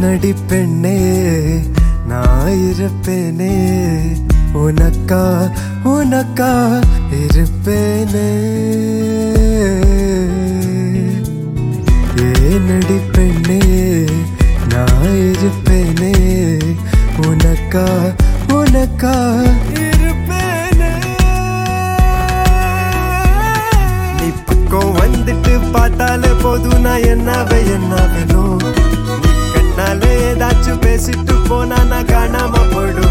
ஏனடி பெண்ணே நான் இருப்பேனே உனக்கா உனக்கா இருப்பேனே ஏனடி பெண்ணே நான் இருப்பேனே உனக்கா உனக்கா இருப்பேனே நீ பக்கம் வந்துட்டு பார்த்தாலே போதும் நான் என்னாவே என்ன வேணும் நீ கண்ணாலே ஏதாச்சும் பேசிட்டு போனா நான் காணாம போயிடும்